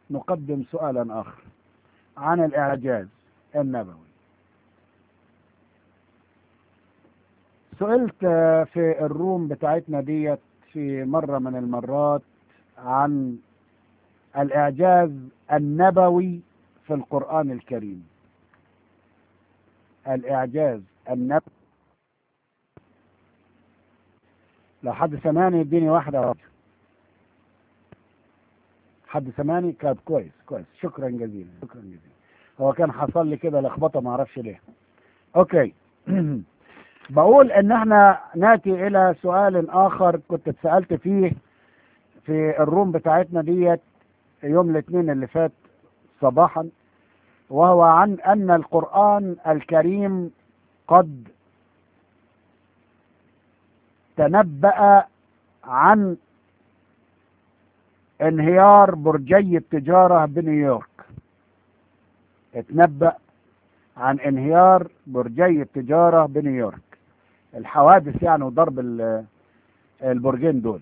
نقدم سؤالا آخر عن الإعجاز النبوي سئلت في الروم بتاعتنا ديت في مرة من المرات عن الإعجاز النبوي في القرآن الكريم الإعجاز النبوي لو حد سمعني يديني واحدة واحدة حد سمعني كان كويس كويس شكرا جزيلا شكرا جزيلا هو كان حصل لي كده لخبطه ما اعرفش ليه اوكي بقول ان احنا ناتي الى سؤال اخر كنت اتسالت فيه في الروم بتاعتنا ديت يوم الاثنين اللي فات صباحا وهو عن ان القران الكريم قد تنبأ عن انهيار برجي التجارة بنيويورك اتنبأ عن انهيار برجي التجارة بنيويورك الحوادث يعني وضرب البرجين دول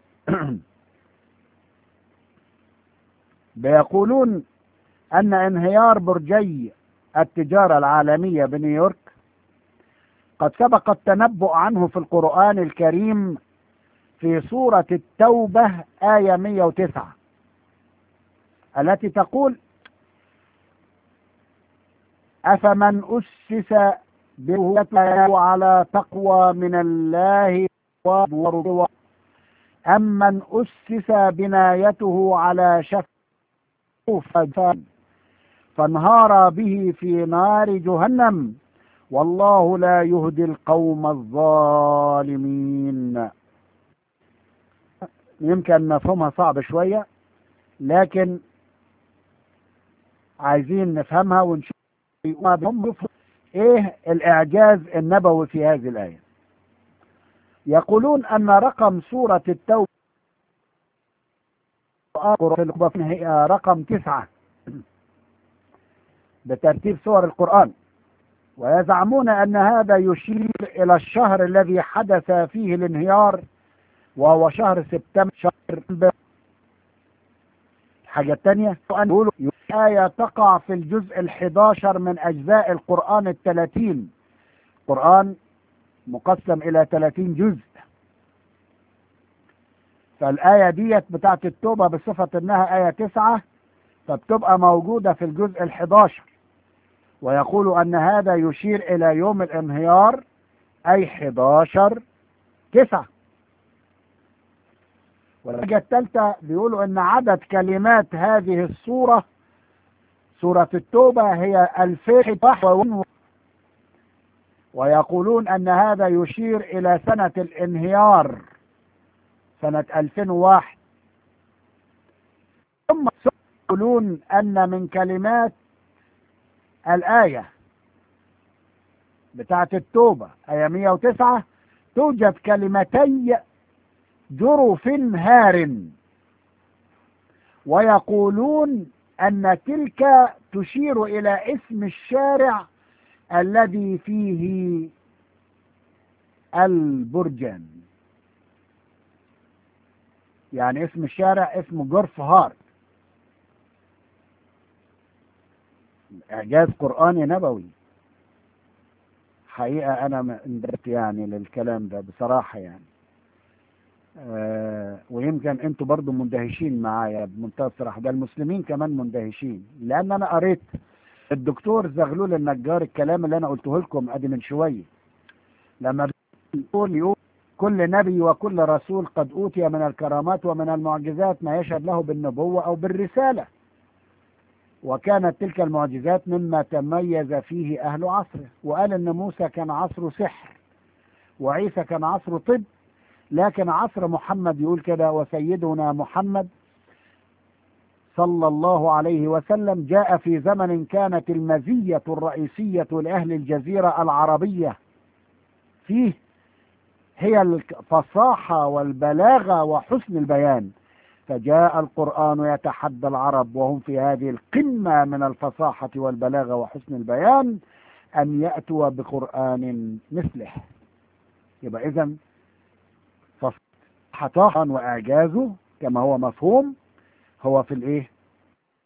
بيقولون ان انهيار برجي التجارة العالمية بنيويورك قد سبق التنبؤ عنه في القرآن الكريم في سورة التوبة آية 109 التي تقول أفمن أسس بروته على تقوى من الله ورضوان أمن أسس بنايته على شفوف فانهار به في نار جهنم والله لا يهدي القوم الظالمين يمكن مفهومها صعب شوية لكن عايزين نفهمها ونشوف ايه الاعجاز النبوي في هذه الآية يقولون ان رقم سورة التوبة هي رقم تسعة بترتيب سور القرآن ويزعمون ان هذا يشير الى الشهر الذي حدث فيه الانهيار وهو شهر سبتمبر شهر الحاجة الثانية أن يقولوا آية تقع في الجزء الحداشر من أجزاء القرآن الثلاثين قرآن مقسم إلى ثلاثين جزء فالآية ديت بتاعت التوبة بصفة إنها آية تسعة فبتبقى موجودة في الجزء الحداشر ويقول أن هذا يشير إلى يوم الانهيار أي حداشر تسعة والحاجة الثالثة بيقولوا ان عدد كلمات هذه السورة سورة التوبة هي الفين ويقولون ان هذا يشير الى سنة الانهيار سنة 2001 ثم يقولون ان من كلمات الآية بتاعت التوبة آية 109 توجد كلمتي جرف هار ويقولون أن تلك تشير إلى اسم الشارع الذي فيه البرجان يعني اسم الشارع اسمه جرف هار إعجاز قرآني نبوي حقيقة أنا اندرت يعني للكلام ده بصراحة يعني آه ويمكن انتوا برضو مندهشين معايا بمنتهى الصراحه ده المسلمين كمان مندهشين لان انا قريت الدكتور زغلول النجار الكلام اللي انا قلته لكم ادي من شويه لما بيقول يقول كل نبي وكل رسول قد اوتي من الكرامات ومن المعجزات ما يشهد له بالنبوه او بالرساله وكانت تلك المعجزات مما تميز فيه اهل عصره وقال ان موسى كان عصره سحر وعيسى كان عصره طب لكن عصر محمد يقول كده وسيدنا محمد صلى الله عليه وسلم جاء في زمن كانت المزية الرئيسية لأهل الجزيرة العربية فيه هي الفصاحة والبلاغة وحسن البيان فجاء القرآن يتحدى العرب وهم في هذه القمة من الفصاحة والبلاغة وحسن البيان أن يأتوا بقرآن مثله يبقى إذا فصاحة وإعجازه كما هو مفهوم هو في الإيه؟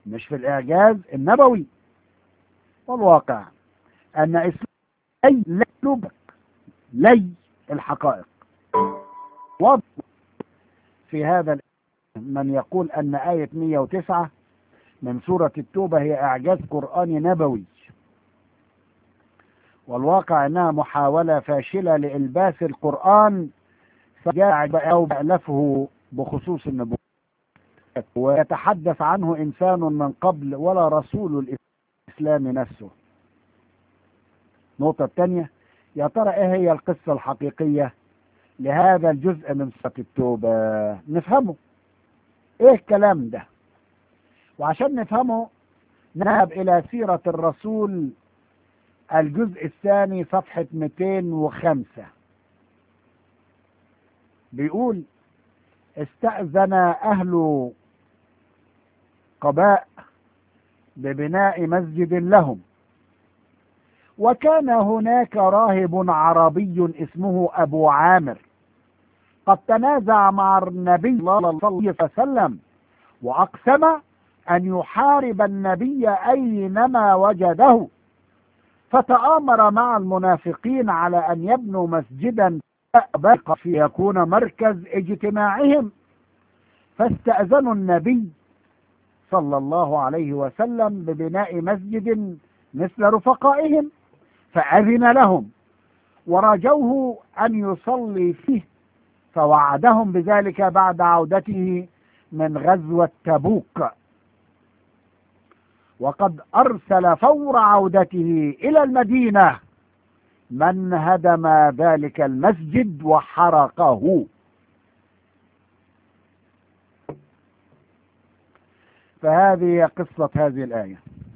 مش في الإعجاز النبوي والواقع أن إسلام لي لي لي الحقائق واضح في هذا من يقول أن آية 109 من سورة التوبة هي إعجاز قرآني نبوي والواقع أنها محاولة فاشلة لإلباس القرآن فجاء أو بألفه بخصوص النبوة ويتحدث عنه إنسان من قبل ولا رسول الإسلام نفسه النقطة الثانية يا ترى إيه هي القصة الحقيقية لهذا الجزء من سورة التوبة نفهمه إيه الكلام ده وعشان نفهمه نذهب إلى سيرة الرسول الجزء الثاني صفحة 205 بيقول استأذن أهل قباء ببناء مسجد لهم وكان هناك راهب عربي اسمه أبو عامر قد تنازع مع النبي صلى الله عليه وسلم وأقسم أن يحارب النبي أينما وجده فتآمر مع المنافقين على أن يبنوا مسجدا بقى في يكون مركز اجتماعهم فاستأذنوا النبي صلى الله عليه وسلم ببناء مسجد مثل رفقائهم فأذن لهم ورجوه أن يصلي فيه فوعدهم بذلك بعد عودته من غزوة تبوك وقد أرسل فور عودته إلى المدينة من هدم ذلك المسجد وحرقه فهذه قصة هذه الآية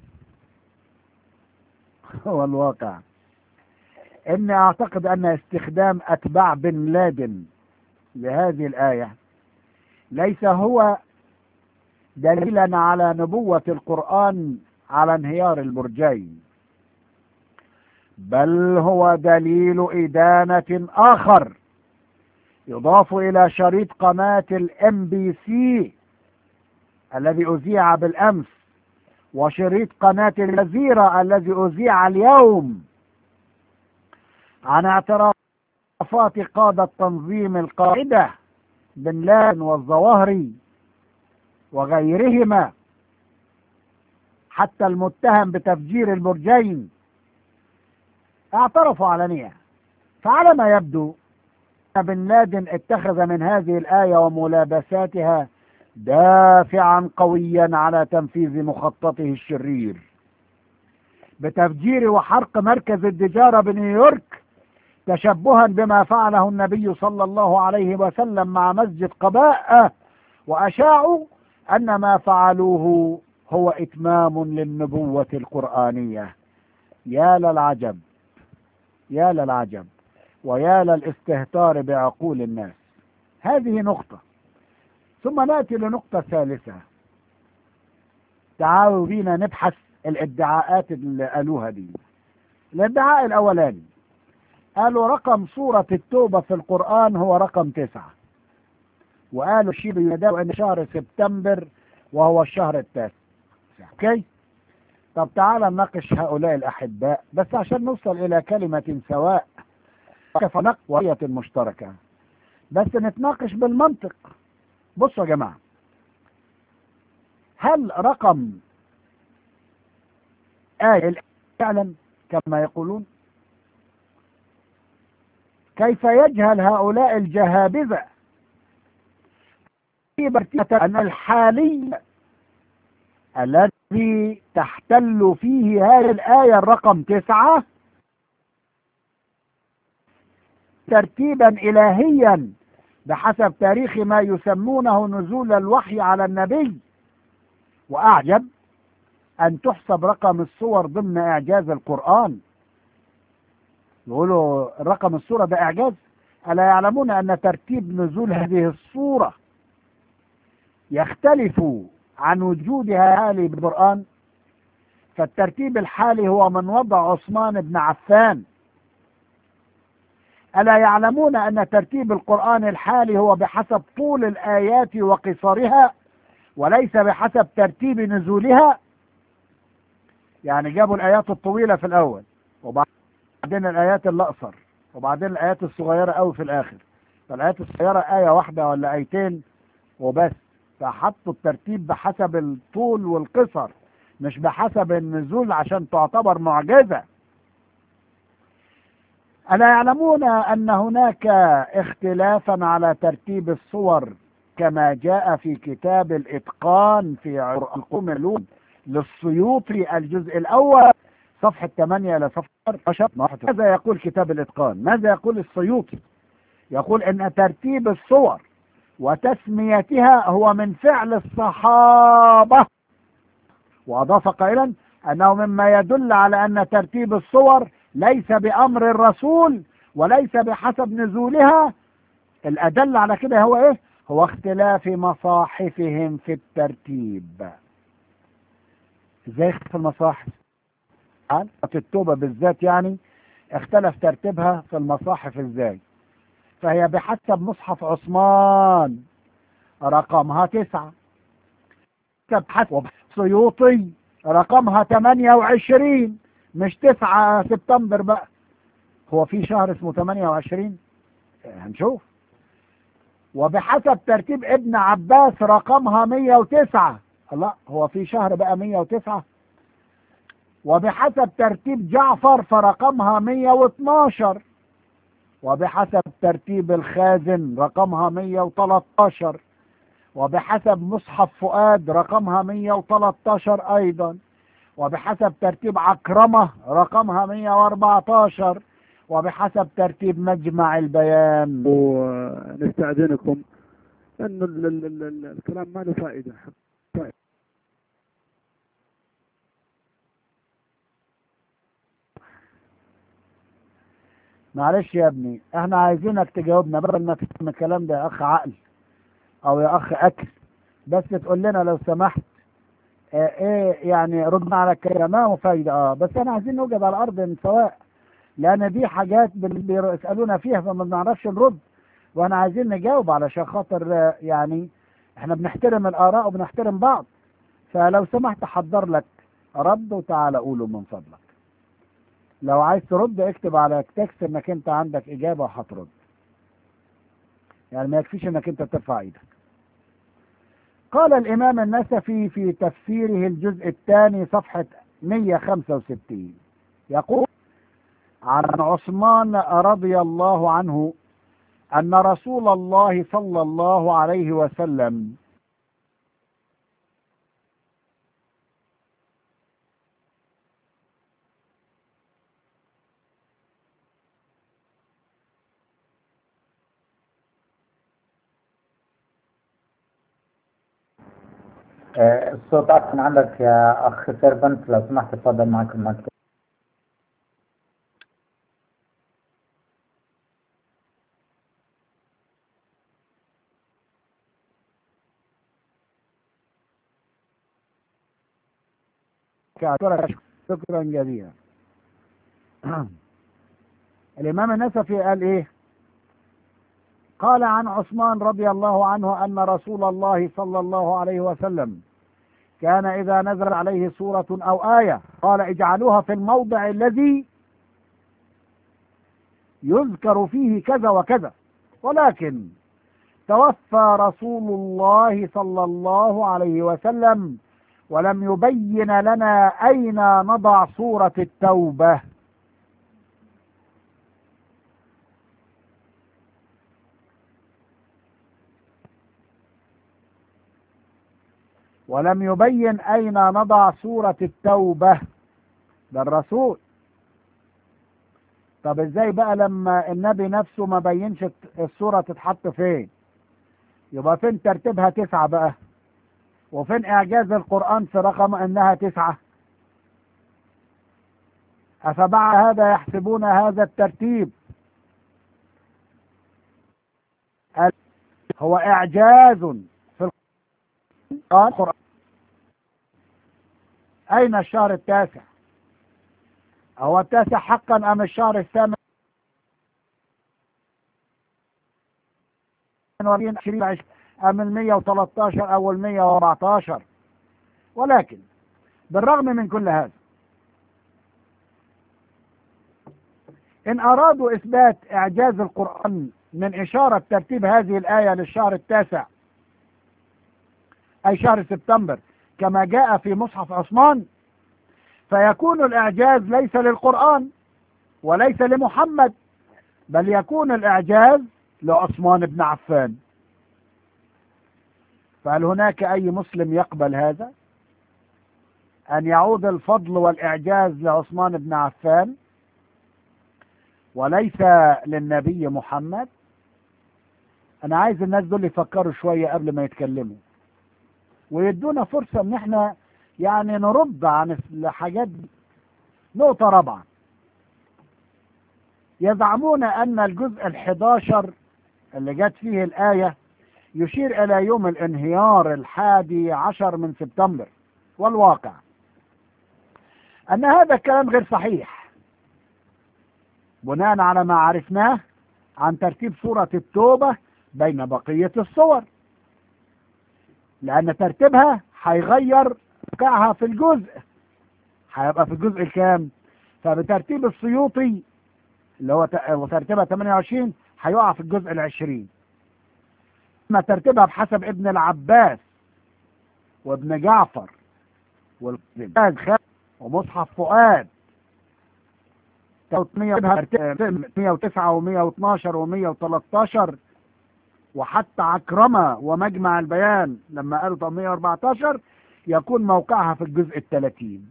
هو الواقع إني أعتقد أن استخدام أتباع بن لادن لهذه الآية ليس هو دليلا على نبوة القرآن على انهيار البرجين بل هو دليل إدانة آخر يضاف إلى شريط قناة الام بي سي الذي أذيع بالأمس وشريط قناة الجزيرة الذي أذيع اليوم عن اعترافات قادة تنظيم القاعدة بن لادن والظواهري وغيرهما حتى المتهم بتفجير البرجين اعترفوا علنيا فعلى ما يبدو بن لادن اتخذ من هذه الآية وملابساتها دافعا قويا على تنفيذ مخططه الشرير بتفجير وحرق مركز التجارة بنيويورك تشبها بما فعله النبي صلى الله عليه وسلم مع مسجد قباء وأشاعوا أن ما فعلوه هو إتمام للنبوة القرآنية يا للعجب يا للعجب ويا للاستهتار بعقول الناس هذه نقطة ثم نأتي لنقطة ثالثة تعالوا بينا نبحث الادعاءات اللي قالوها دي الادعاء الأولاني قالوا رقم سورة التوبة في القرآن هو رقم تسعة وقالوا شيء يدعوا ان شهر سبتمبر وهو الشهر التاسع اوكي طب تعال نناقش هؤلاء الاحباء بس عشان نوصل الى كلمة سواء كيف نقوية مشتركة بس نتناقش بالمنطق بصوا يا جماعة هل رقم آية فعلا كما يقولون كيف يجهل هؤلاء الجهابذة أن الحالي الذي تحتل فيه هذه الآية الرقم تسعة ترتيبا إلهيا بحسب تاريخ ما يسمونه نزول الوحي على النبي وأعجب أن تحسب رقم الصور ضمن إعجاز القرآن يقولوا رقم الصورة ده إعجاز ألا يعلمون أن ترتيب نزول هذه الصورة يختلف عن وجودها حالي بالقرآن فالترتيب الحالي هو من وضع عثمان بن عفان ألا يعلمون أن ترتيب القرآن الحالي هو بحسب طول الآيات وقصرها وليس بحسب ترتيب نزولها يعني جابوا الآيات الطويلة في الأول وبعدين الآيات الأقصر وبعدين الآيات الصغيرة أوي في الآخر فالآيات الصغيرة آية واحدة ولا آيتين وبس فحطوا الترتيب بحسب الطول والقصر مش بحسب النزول عشان تعتبر معجزة ألا يعلمون أن هناك اختلافا على ترتيب الصور كما جاء في كتاب الإتقان في القوم اللون للسيوطي الجزء الأول صفحة 8 إلى صفحة 10 ماذا يقول كتاب الإتقان ماذا يقول السيوطي يقول أن ترتيب الصور وتسميتها هو من فعل الصحابة وأضاف قائلا أنه مما يدل على أن ترتيب الصور ليس بأمر الرسول وليس بحسب نزولها الأدل على كده هو إيه هو اختلاف مصاحفهم في الترتيب ازاي في المصاحف التوبة بالذات يعني اختلف ترتيبها في المصاحف ازاي فهي بحسب مصحف عثمان رقمها تسعة بحسب سيوطي رقمها 28 مش 9 سبتمبر بقى هو في شهر اسمه 28 هنشوف وبحسب ترتيب ابن عباس رقمها 109 الله هو في شهر بقى 109 وبحسب ترتيب جعفر فرقمها 112 وبحسب ترتيب الخازن رقمها 113 وبحسب مصحف فؤاد رقمها 113 أيضا وبحسب ترتيب عكرمة رقمها 114 وبحسب ترتيب مجمع البيان ونستأذنكم أنه ال- ال- ال- ال- الكلام ما له فائدة طيب. معلش يا ابني احنا عايزينك تجاوبنا بدل ما تفهم الكلام ده يا اخ عقل او يا اخ اكل بس تقول لنا لو سمحت اه ايه يعني ردنا على الكلام ما هو فايدة اه بس احنا عايزين نوجد على الارض سواء لان دي حاجات بال- بيسالونا فيها فما بنعرفش نرد واحنا عايزين نجاوب علشان خاطر اه، يعني احنا بنحترم الاراء وبنحترم بعض فلو سمحت حضر لك رد وتعالى قوله من فضلك لو عايز ترد اكتب على تكست انك انت عندك اجابه وهترد يعني ما يكفيش انك انت ترفع ايدك قال الامام النسفي في تفسيره الجزء الثاني صفحه 165 يقول عن عثمان رضي الله عنه ان رسول الله صلى الله عليه وسلم آه، الصوت أحسن عندك يا أخ سيرفنت لو سمحت اتفضل معك المكتب شكرا شكرا جزيلا الإمام النسفي قال إيه قال عن عثمان رضي الله عنه أن رسول الله صلى الله عليه وسلم كان إذا نزل عليه سورة أو آية قال اجعلوها في الموضع الذي يذكر فيه كذا وكذا ولكن توفى رسول الله صلى الله عليه وسلم ولم يبين لنا أين نضع سورة التوبة ولم يبين أين نضع سورة التوبة ده الرسول طب ازاي بقى لما النبي نفسه ما بينش السورة تتحط فين يبقى فين ترتيبها تسعة بقى وفين اعجاز القرآن في رقم انها تسعة افبعد هذا يحسبون هذا الترتيب ال- هو اعجاز في القرآن اين الشهر التاسع هو التاسع حقا ام الشهر الثامن وعشرين أم ال 113 أو ال 114 ولكن بالرغم من كل هذا إن أرادوا إثبات إعجاز القرآن من إشارة ترتيب هذه الآية للشهر التاسع أي شهر سبتمبر كما جاء في مصحف عثمان فيكون الإعجاز ليس للقرآن وليس لمحمد بل يكون الإعجاز لعثمان بن عفان فهل هناك أي مسلم يقبل هذا أن يعود الفضل والإعجاز لعثمان بن عفان وليس للنبي محمد أنا عايز الناس دول يفكروا شوية قبل ما يتكلموا ويدونا فرصة ان احنا يعني نرد عن الحاجات دي نقطة رابعة يزعمون ان الجزء الحداشر اللي جت فيه الآية يشير الى يوم الانهيار الحادي عشر من سبتمبر والواقع ان هذا الكلام غير صحيح بناء على ما عرفناه عن ترتيب سورة التوبة بين بقية الصور لأن ترتيبها هيغير موقعها في الجزء هيبقى في الجزء الكام فبترتيب السيوطي اللي هو ترتيبها 28 هيقع في الجزء العشرين أما ترتيبها بحسب ابن العباس وابن جعفر والخالد ومصحف فؤاد 109 و112 و113 وحتى عكرمة ومجمع البيان لما قالوا 814 يكون موقعها في الجزء الثلاثين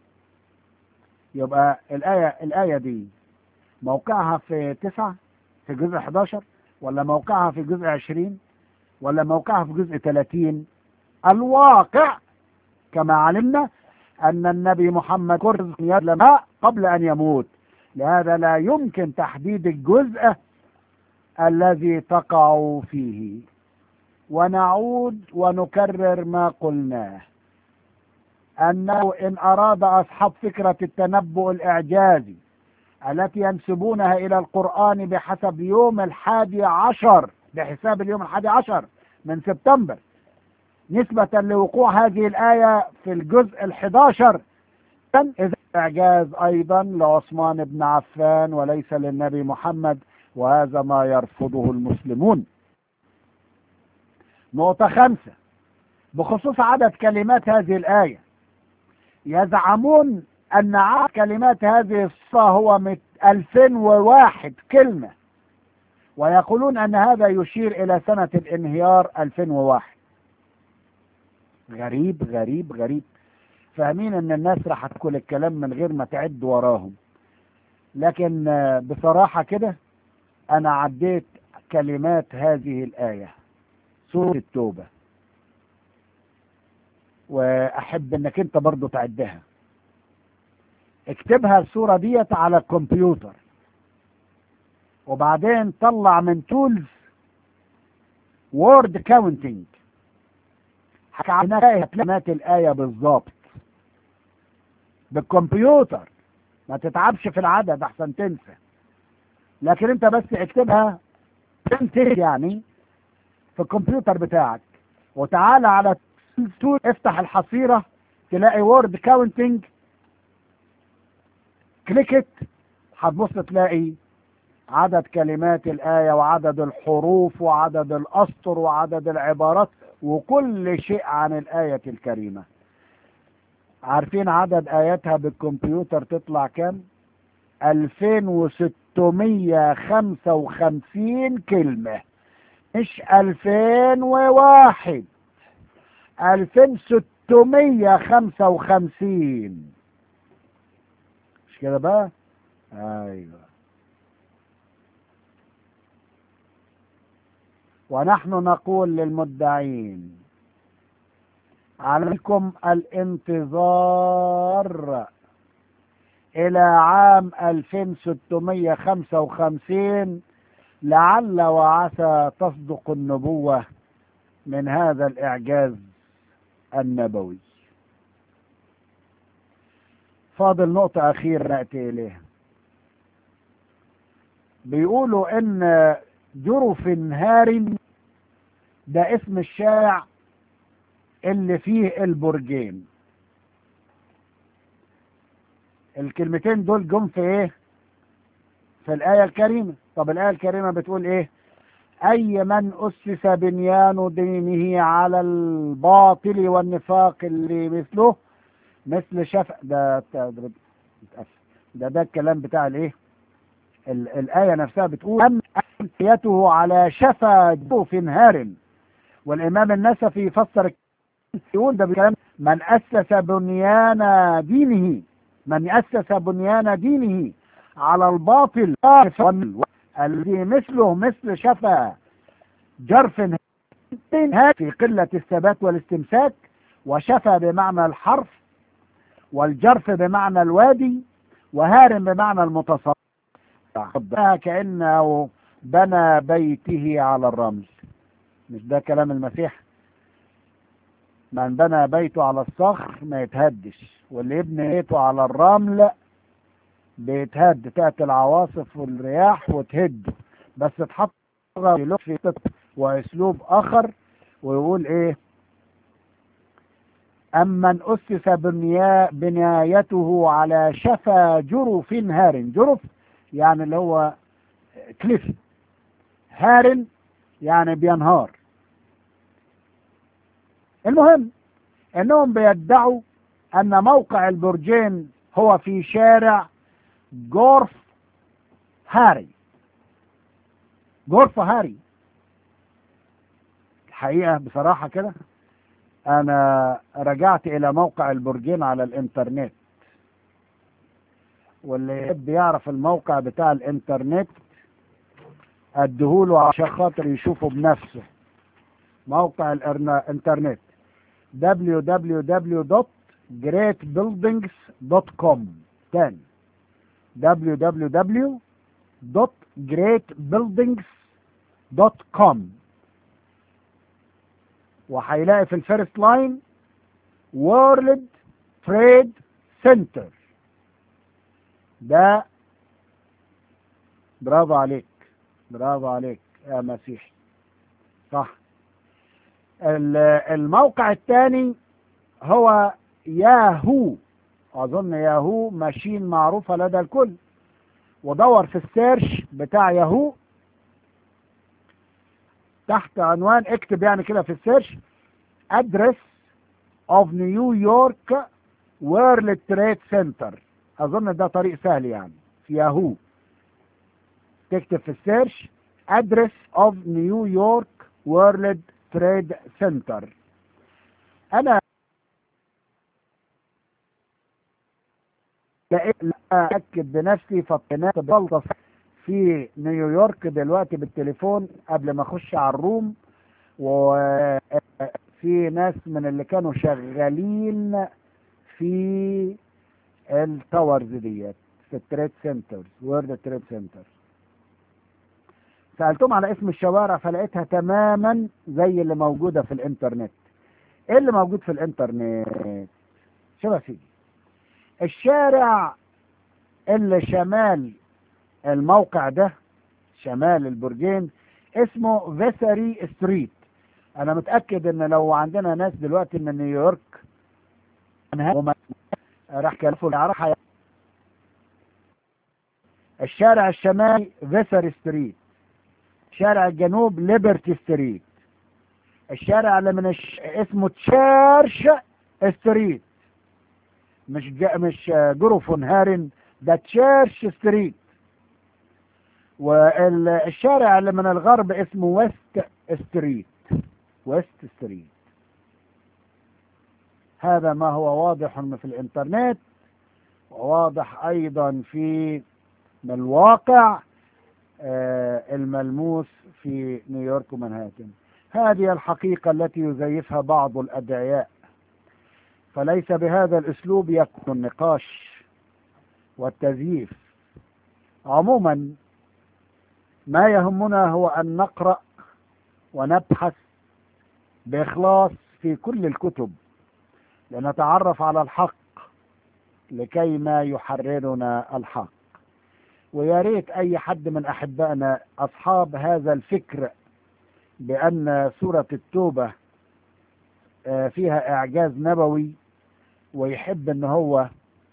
يبقى الآية الآية دي موقعها في تسعة في الجزء 11 ولا موقعها في الجزء 20 ولا موقعها في الجزء 30 الواقع كما علمنا أن النبي محمد كرز يسلم قبل أن يموت لهذا لا يمكن تحديد الجزء الذي تقع فيه ونعود ونكرر ما قلناه أنه إن أراد أصحاب فكرة التنبؤ الإعجازي التي ينسبونها إلى القرآن بحسب يوم الحادي عشر بحساب اليوم الحادي عشر من سبتمبر نسبة لوقوع هذه الآية في الجزء الحداشر إذا إعجاز أيضا لعثمان بن عفان وليس للنبي محمد وهذا ما يرفضه المسلمون نقطة خمسة بخصوص عدد كلمات هذه الآية يزعمون أن عدد كلمات هذه الصلاة هو 2001 كلمة ويقولون أن هذا يشير إلى سنة الانهيار 2001 غريب غريب غريب فاهمين ان الناس راح تقول الكلام من غير ما تعد وراهم لكن بصراحة كده انا عديت كلمات هذه الآية سورة التوبة واحب انك انت برضو تعدها اكتبها الصورة ديت على الكمبيوتر وبعدين طلع من تولز وورد كاونتنج هتلاقي كلمات الآية بالظبط بالكمبيوتر ما تتعبش في العدد احسن تنسى لكن انت بس اكتبها تنتهي يعني في الكمبيوتر بتاعك وتعالى على تول افتح الحصيرة تلاقي وورد كاونتنج كليكت هتبص تلاقي عدد كلمات الآية وعدد الحروف وعدد الأسطر وعدد العبارات وكل شيء عن الآية الكريمة عارفين عدد آياتها بالكمبيوتر تطلع كام 2655 كلمة مش 2001 2655 مش كده بقى ايوه ونحن نقول للمدعين عليكم الانتظار إلى عام 2655 لعل وعسى تصدق النبوة من هذا الإعجاز النبوي فاضل نقطة أخيرة نأتي إليها بيقولوا إن جرف هار ده اسم الشارع اللي فيه البرجين الكلمتين دول جم في ايه في الآية الكريمة طب الآية الكريمة بتقول ايه أي من أسس بنيان دينه على الباطل والنفاق اللي مثله مثل شفع ده ده ده, ده الكلام بتاع الايه ال- الآية نفسها بتقول أم أمسيته على شفا جوف هار والإمام النسفي يفسر يقول ده بكلام من أسس بنيان دينه من أسس بنيان دينه على الباطل الذي مثله مثل شفا جرف هار في قلة الثبات والاستمساك وشفا بمعنى الحرف والجرف بمعنى الوادي وهار بمعنى المتصرف كأنه بنى بيته على الرمل مش ده كلام المسيح من بنى بيته على الصخر ما يتهدش واللي يبني بيته على الرمل بيتهد تأتي العواصف والرياح وتهد بس تحط في واسلوب اخر ويقول ايه أمن أسس بنيا بنايته على شفا جرف هار جرف يعني اللي هو كليف هار يعني بينهار المهم انهم بيدعوا ان موقع البرجين هو في شارع جورف هاري جورف هاري الحقيقة بصراحة كده انا رجعت الى موقع البرجين على الانترنت واللي يحب يعرف الموقع بتاع الانترنت اديهوله عشان خاطر يشوفه بنفسه موقع الانترنت www.greatbuildings.com تاني www.greatbuildings.com وهيلاقي في الفيرست لاين وورلد تريد سنتر ده برافو عليك برافو عليك يا مسيحي صح الموقع الثاني هو ياهو اظن ياهو ماشين معروفة لدى الكل ودور في السيرش بتاع ياهو تحت عنوان اكتب يعني كده في السيرش ادرس اوف نيويورك وورلد تريد سنتر اظن ده طريق سهل يعني في ياهو تكتب في السيرش ادرس اوف نيويورك وورلد تريد سنتر انا اتاكد بنفسي فطنات بلطس في نيويورك دلوقتي بالتليفون قبل ما اخش على الروم وفي ناس من اللي كانوا شغالين في التاورز ديت في التريد سنترز وورد تريد سنتر سألتهم على اسم الشوارع فلقيتها تماما زي اللي موجودة في الانترنت ايه اللي موجود في الانترنت شوف يا سيدي الشارع اللي شمال الموقع ده شمال البرجين اسمه فيسري ستريت انا متأكد ان لو عندنا ناس دلوقتي من نيويورك راح كلفوا يعرفها الشارع الشمالي فيسري ستريت شارع الجنوب ليبرتي ستريت الشارع اللي من الش... اسمه تشيرش ستريت مش ج... مش جروفون هارن ده تشيرش ستريت والشارع اللي من الغرب اسمه ويست ستريت ويست ستريت هذا ما هو واضح في الانترنت وواضح ايضا في الواقع الملموس في نيويورك ومنهاتن هذه الحقيقة التي يزيفها بعض الأدعياء فليس بهذا الأسلوب يكون النقاش والتزييف عموما ما يهمنا هو أن نقرأ ونبحث بإخلاص في كل الكتب لنتعرف على الحق لكي ما يحررنا الحق ويا ريت اي حد من احبائنا اصحاب هذا الفكر بأن سورة التوبة آه، فيها إعجاز نبوي ويحب إن هو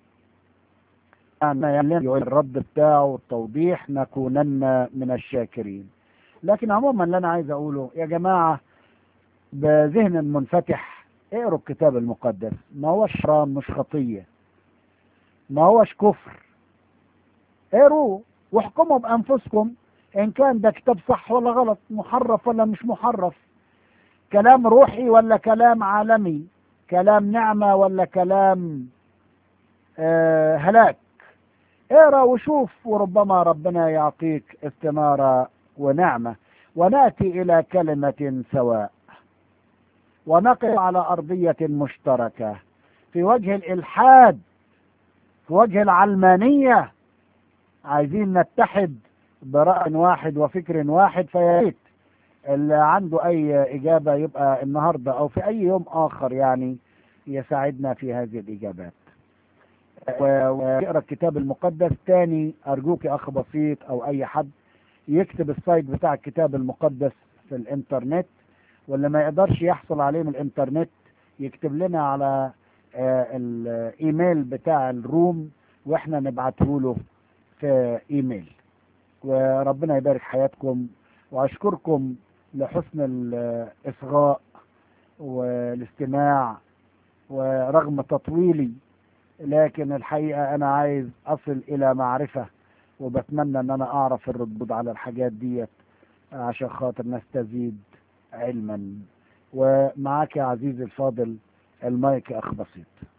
أن يقول الرد بتاعه والتوضيح نكونن من الشاكرين لكن عموما اللي أنا عايز أقوله يا جماعة بذهن منفتح اقروا الكتاب المقدس ما هوش حرام مش خطية ما هوش كفر اقروا واحكموا بأنفسكم إن كان ده كتاب صح ولا غلط محرف ولا مش محرف كلام روحي ولا كلام عالمي كلام نعمة ولا كلام آه هلاك اقرا وشوف وربما ربنا يعطيك استنارة ونعمة ونأتي إلى كلمة سواء ونقف على أرضية مشتركة في وجه الإلحاد في وجه العلمانية عايزين نتحد برأي واحد وفكر واحد فيا ريت اللي عنده أي إجابة يبقى النهاردة أو في أي يوم آخر يعني يساعدنا في هذه الإجابات ويقرأ الكتاب المقدس تاني أرجوك يا أخ بسيط أو أي حد يكتب السايت بتاع الكتاب المقدس في الإنترنت واللي ما يقدرش يحصل عليه من الإنترنت يكتب لنا على آه، الإيميل بتاع الروم وإحنا نبعته له في إيميل وربنا يبارك حياتكم وأشكركم لحسن الإصغاء والاستماع ورغم تطويلي لكن الحقيقة أنا عايز أصل إلى معرفة وبتمنى أن أنا أعرف الردود على الحاجات ديت عشان خاطر نستزيد علما ومعاك يا عزيزي الفاضل المايك أخ بسيط